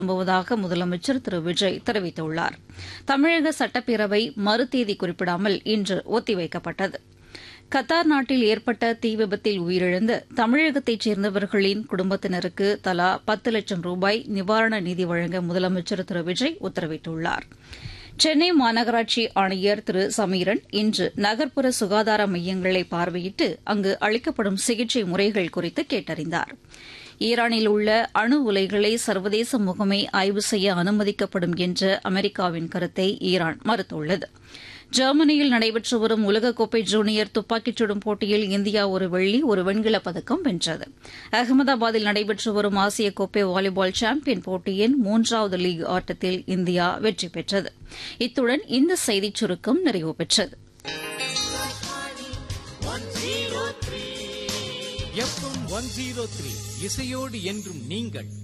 விரும்புவதாக முதலமைச்சர் திரு விஜய் தெரிவித்துள்ளார் தமிழக சட்டப்பேரவை மறுதேதி குறிப்பிடாமல் இன்று ஒத்திவைக்கப்பட்டது கத்தார் நாட்டில் ஏற்பட்ட தீ விபத்தில் உயிரிழந்த தமிழகத்தைச் சேர்ந்தவர்களின் குடும்பத்தினருக்கு தலா பத்து லட்சம் ரூபாய் நிவாரண நிதி வழங்க முதலமைச்சர் திரு விஜய் உத்தரவிட்டுள்ளார் சென்னை மாநகராட்சி ஆணையர் திரு சமீரன் இன்று நகர்ப்புற சுகாதார மையங்களை பார்வையிட்டு அங்கு அளிக்கப்படும் சிகிச்சை முறைகள் குறித்து கேட்டறிந்தார் ஈரானில் உள்ள அணு உலைகளை சர்வதேச முகமை ஆய்வு செய்ய அனுமதிக்கப்படும் என்ற அமெரிக்காவின் கருத்தை ஈரான் மறுத்துள்ளது ஜெர்மனியில் நடைபெற்று வரும் உலகக்கோப்பை ஜூனியர் துப்பாக்கிச் சுடும் போட்டியில் இந்தியா ஒரு வெள்ளி ஒரு வெண்கலப் பதக்கம் வென்றது அகமதாபாத்தில் நடைபெற்று வரும் ஆசிய கோப்பை வாலிபால் சாம்பியன் போட்டியின் மூன்றாவது லீக் ஆட்டத்தில் இந்தியா வெற்றி பெற்றது இத்துடன் இந்த செய்திச் சுருக்கம் நிறைவு பெற்றது எஃப்எம் ஒன் ஜீரோ த்ரீ இசையோடு என்றும் நீங்கள்